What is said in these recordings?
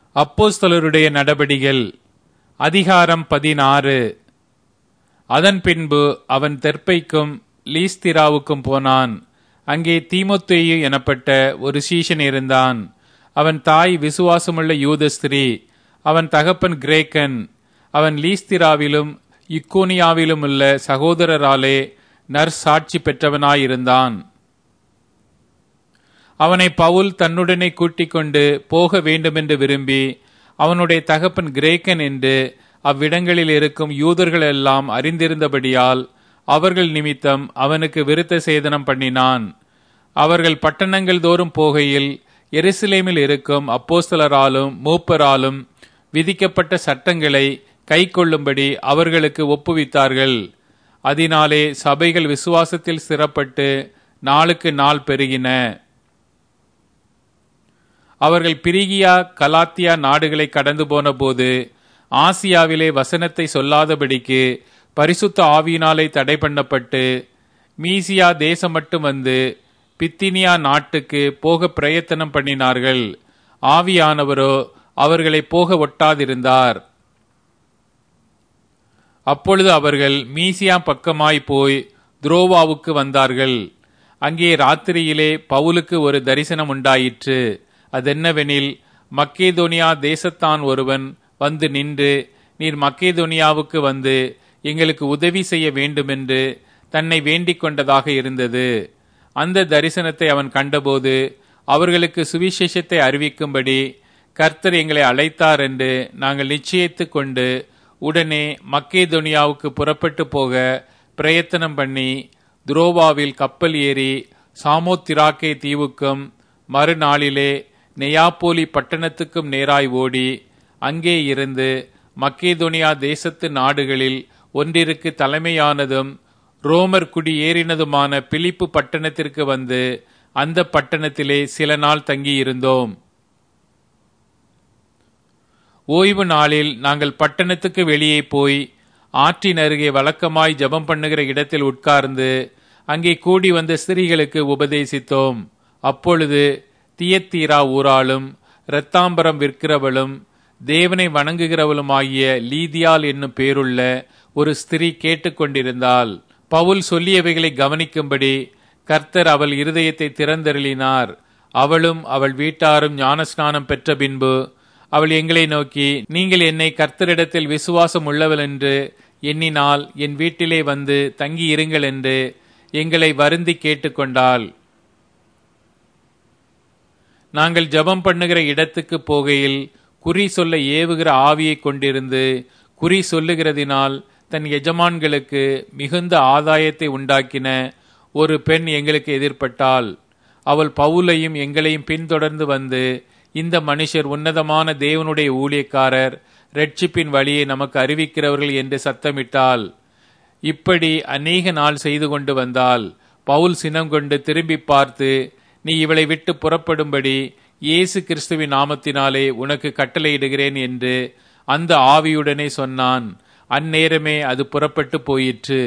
அப்போஸ்தலருடைய நடபடிகள் அதிகாரம் பதினாறு அதன் பின்பு அவன் தெர்பைக்கும் லீஸ்திராவுக்கும் போனான் அங்கே தீமோத்தேயு எனப்பட்ட ஒரு சீஷன் இருந்தான் அவன் தாய் விசுவாசமுள்ள யூத ஸ்திரீ அவன் தகப்பன் கிரேக்கன் அவன் லீஸ்திராவிலும் இக்கோனியாவிலும் உள்ள சகோதரராலே நற்சாட்சி பெற்றவனாயிருந்தான் அவனை பவுல் தன்னுடனே கூட்டிக் கொண்டு போக வேண்டுமென்று விரும்பி அவனுடைய தகப்பன் கிரேக்கன் என்று அவ்விடங்களில் இருக்கும் யூதர்கள் எல்லாம் அறிந்திருந்தபடியால் அவர்கள் நிமித்தம் அவனுக்கு விருத்த சேதனம் பண்ணினான் அவர்கள் பட்டணங்கள் தோறும் போகையில் எருசலேமில் இருக்கும் அப்போஸ்தலராலும் மூப்பராலும் விதிக்கப்பட்ட சட்டங்களை கைக்கொள்ளும்படி அவர்களுக்கு ஒப்புவித்தார்கள் அதனாலே சபைகள் விசுவாசத்தில் சிறப்பட்டு நாளுக்கு நாள் பெருகின அவர்கள் பிரிகியா கலாத்தியா நாடுகளை கடந்து போன போது ஆசியாவிலே வசனத்தை சொல்லாதபடிக்கு பரிசுத்த ஆவியினாலே தடை பண்ணப்பட்டு மீசியா தேசம் மட்டும் வந்து பித்தினியா நாட்டுக்கு போக பிரயத்தனம் பண்ணினார்கள் ஆவியானவரோ அவர்களை போக ஒட்டாதிருந்தார் அப்பொழுது அவர்கள் மீசியா பக்கமாய் போய் துரோவாவுக்கு வந்தார்கள் அங்கே ராத்திரியிலே பவுலுக்கு ஒரு தரிசனம் உண்டாயிற்று அதென்னவெனில் மக்கேதோனியா தேசத்தான் ஒருவன் வந்து நின்று நீர் மக்கேதோனியாவுக்கு வந்து எங்களுக்கு உதவி செய்ய வேண்டுமென்று தன்னை வேண்டிக் கொண்டதாக இருந்தது அந்த தரிசனத்தை அவன் கண்டபோது அவர்களுக்கு சுவிசேஷத்தை அறிவிக்கும்படி கர்த்தர் எங்களை அழைத்தார் என்று நாங்கள் நிச்சயித்து கொண்டு உடனே மக்கேதோனியாவுக்கு புறப்பட்டு போக பிரயத்தனம் பண்ணி துரோவாவில் கப்பல் ஏறி சாமோத்திராக்கே தீவுக்கும் மறுநாளிலே நெயாப்போலி பட்டணத்துக்கும் நேராய் ஓடி அங்கே இருந்து மக்கேதோனியா தேசத்து நாடுகளில் ஒன்றிற்கு தலைமையானதும் ரோமர் குடி ஏறினதுமான பிலிப்பு பட்டணத்திற்கு வந்து அந்த பட்டணத்திலே சில நாள் தங்கியிருந்தோம் ஓய்வு நாளில் நாங்கள் பட்டணத்துக்கு வெளியே போய் ஆற்றின் அருகே வழக்கமாய் ஜபம் பண்ணுகிற இடத்தில் உட்கார்ந்து அங்கே கூடி வந்த ஸ்திரீகளுக்கு உபதேசித்தோம் அப்பொழுது தியத்தீரா ஊராளும் இரத்தாம்பரம் விற்கிறவளும் தேவனை வணங்குகிறவளுமாகிய லீதியால் என்னும் பேருள்ள ஒரு ஸ்திரீ கேட்டுக்கொண்டிருந்தாள் பவுல் சொல்லியவைகளை கவனிக்கும்படி கர்த்தர் அவள் இருதயத்தை திறந்தருளினார் அவளும் அவள் வீட்டாரும் ஞானஸ்நானம் பெற்ற பின்பு அவள் எங்களை நோக்கி நீங்கள் என்னை கர்த்தரிடத்தில் விசுவாசம் உள்ளவள் என்று எண்ணினால் என் வீட்டிலே வந்து தங்கி இருங்கள் என்று எங்களை வருந்தி கேட்டுக்கொண்டாள் நாங்கள் ஜபம் பண்ணுகிற இடத்துக்கு போகையில் குறி சொல்ல ஏவுகிற ஆவியை கொண்டிருந்து குறி சொல்லுகிறதினால் தன் எஜமான்களுக்கு மிகுந்த ஆதாயத்தை உண்டாக்கின ஒரு பெண் எங்களுக்கு எதிர்பட்டாள் அவள் பவுலையும் எங்களையும் பின்தொடர்ந்து வந்து இந்த மனுஷர் உன்னதமான தேவனுடைய ஊழியக்காரர் ரட்சிப்பின் வழியை நமக்கு அறிவிக்கிறவர்கள் என்று சத்தமிட்டாள் இப்படி அநேக நாள் செய்து கொண்டு வந்தால் பவுல் சினம் கொண்டு திரும்பி பார்த்து நீ இவளை விட்டு புறப்படும்படி இயேசு கிறிஸ்துவின் நாமத்தினாலே உனக்கு கட்டளையிடுகிறேன் என்று அந்த ஆவியுடனே சொன்னான் அந்நேரமே அது புறப்பட்டு போயிற்று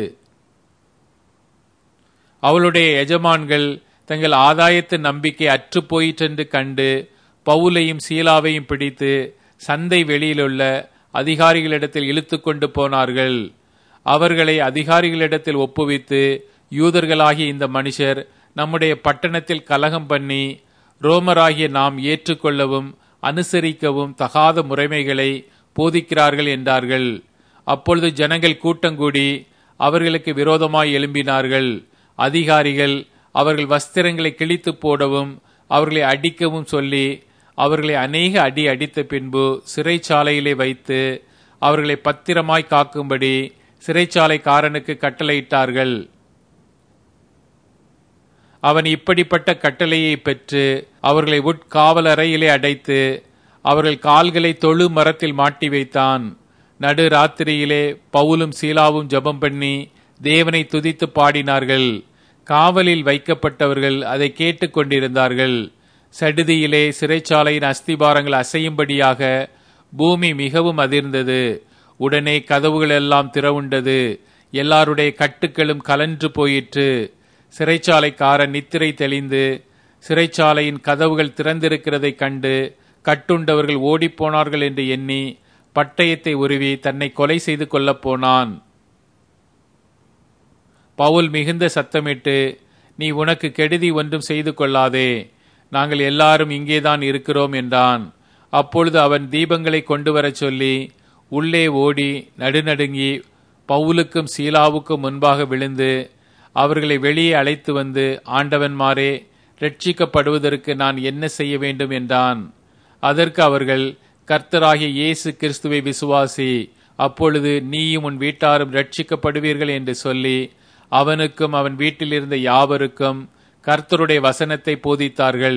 அவளுடைய எஜமான்கள் தங்கள் ஆதாயத்து நம்பிக்கை அற்று போயிற்றென்று கண்டு பவுலையும் சீலாவையும் பிடித்து சந்தை வெளியிலுள்ள அதிகாரிகளிடத்தில் இழுத்து கொண்டு போனார்கள் அவர்களை அதிகாரிகளிடத்தில் ஒப்புவித்து யூதர்களாகிய இந்த மனுஷர் நம்முடைய பட்டணத்தில் கலகம் பண்ணி ரோமராகிய நாம் ஏற்றுக்கொள்ளவும் அனுசரிக்கவும் தகாத முறைமைகளை போதிக்கிறார்கள் என்றார்கள் அப்பொழுது ஜனங்கள் கூட்டங்கூடி அவர்களுக்கு விரோதமாய் எழும்பினார்கள் அதிகாரிகள் அவர்கள் வஸ்திரங்களை கிழித்து போடவும் அவர்களை அடிக்கவும் சொல்லி அவர்களை அநேக அடி அடித்த பின்பு சிறைச்சாலையிலே வைத்து அவர்களை பத்திரமாய் காக்கும்படி சிறைச்சாலைக்காரனுக்கு கட்டளையிட்டார்கள் அவன் இப்படிப்பட்ட கட்டளையை பெற்று அவர்களை உட்காவலறையிலே அடைத்து அவர்கள் கால்களை தொழு மரத்தில் மாட்டி வைத்தான் நடு ராத்திரியிலே பவுலும் சீலாவும் ஜபம் பண்ணி தேவனை துதித்து பாடினார்கள் காவலில் வைக்கப்பட்டவர்கள் அதை கேட்டுக்கொண்டிருந்தார்கள் சடுதியிலே சிறைச்சாலையின் அஸ்திபாரங்கள் அசையும்படியாக பூமி மிகவும் அதிர்ந்தது உடனே கதவுகள் எல்லாம் திறவுண்டது எல்லாருடைய கட்டுக்களும் கலன்று போயிற்று சிறைச்சாலைக்காரன் நித்திரை தெளிந்து சிறைச்சாலையின் கதவுகள் திறந்திருக்கிறதைக் கண்டு கட்டுண்டவர்கள் ஓடிப்போனார்கள் என்று எண்ணி பட்டயத்தை உருவி தன்னை கொலை செய்து கொள்ளப் போனான் பவுல் மிகுந்த சத்தமிட்டு நீ உனக்கு கெடுதி ஒன்றும் செய்து கொள்ளாதே நாங்கள் எல்லாரும் இங்கேதான் இருக்கிறோம் என்றான் அப்பொழுது அவன் தீபங்களை கொண்டு வரச் சொல்லி உள்ளே ஓடி நடுநடுங்கி பவுலுக்கும் சீலாவுக்கும் முன்பாக விழுந்து அவர்களை வெளியே அழைத்து வந்து ஆண்டவன்மாரே ரட்சிக்கப்படுவதற்கு நான் என்ன செய்ய வேண்டும் என்றான் அதற்கு அவர்கள் கர்த்தராகிய இயேசு கிறிஸ்துவை விசுவாசி அப்பொழுது நீயும் உன் வீட்டாரும் ரட்சிக்கப்படுவீர்கள் என்று சொல்லி அவனுக்கும் அவன் வீட்டில் இருந்த யாவருக்கும் கர்த்தருடைய வசனத்தை போதித்தார்கள்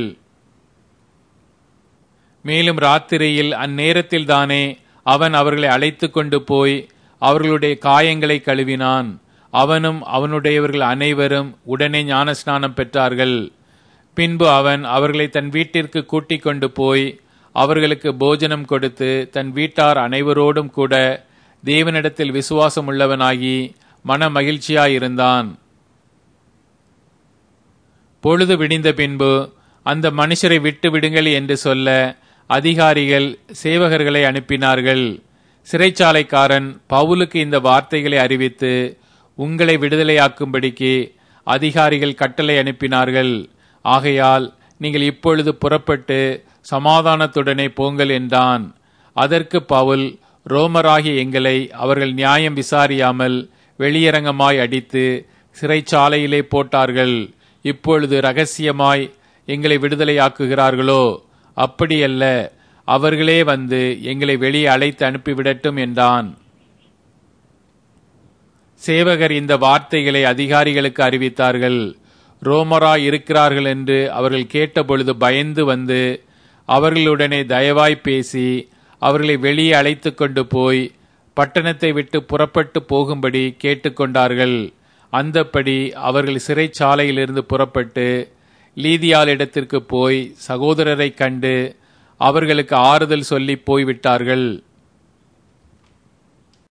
மேலும் ராத்திரியில் அந்நேரத்தில் தானே அவன் அவர்களை அழைத்து கொண்டு போய் அவர்களுடைய காயங்களை கழுவினான் அவனும் அவனுடையவர்கள் அனைவரும் உடனே ஞானஸ்நானம் பெற்றார்கள் பின்பு அவன் அவர்களை தன் வீட்டிற்கு கூட்டிக் கொண்டு போய் அவர்களுக்கு போஜனம் கொடுத்து தன் வீட்டார் அனைவரோடும் கூட தேவனிடத்தில் விசுவாசம் உள்ளவனாகி மன மகிழ்ச்சியாயிருந்தான் பொழுது விடிந்த பின்பு அந்த மனுஷரை விட்டு விடுங்கள் என்று சொல்ல அதிகாரிகள் சேவகர்களை அனுப்பினார்கள் சிறைச்சாலைக்காரன் பவுலுக்கு இந்த வார்த்தைகளை அறிவித்து உங்களை விடுதலையாக்கும்படிக்கு அதிகாரிகள் கட்டளை அனுப்பினார்கள் ஆகையால் நீங்கள் இப்பொழுது புறப்பட்டு சமாதானத்துடனே போங்கள் என்றான் அதற்கு பவுல் ரோமராகிய எங்களை அவர்கள் நியாயம் விசாரியாமல் வெளியரங்கமாய் அடித்து சிறைச்சாலையிலே போட்டார்கள் இப்பொழுது ரகசியமாய் எங்களை விடுதலையாக்குகிறார்களோ அப்படியல்ல அவர்களே வந்து எங்களை வெளியே அழைத்து அனுப்பிவிடட்டும் என்றான் சேவகர் இந்த வார்த்தைகளை அதிகாரிகளுக்கு அறிவித்தார்கள் ரோமரா இருக்கிறார்கள் என்று அவர்கள் கேட்டபொழுது பயந்து வந்து அவர்களுடனே தயவாய் பேசி அவர்களை வெளியே அழைத்து கொண்டு போய் பட்டணத்தை விட்டு புறப்பட்டு போகும்படி கேட்டுக்கொண்டார்கள் அந்தப்படி அவர்கள் சிறைச்சாலையிலிருந்து புறப்பட்டு லீதியால் இடத்திற்கு போய் சகோதரரை கண்டு அவர்களுக்கு ஆறுதல் சொல்லி போய்விட்டார்கள்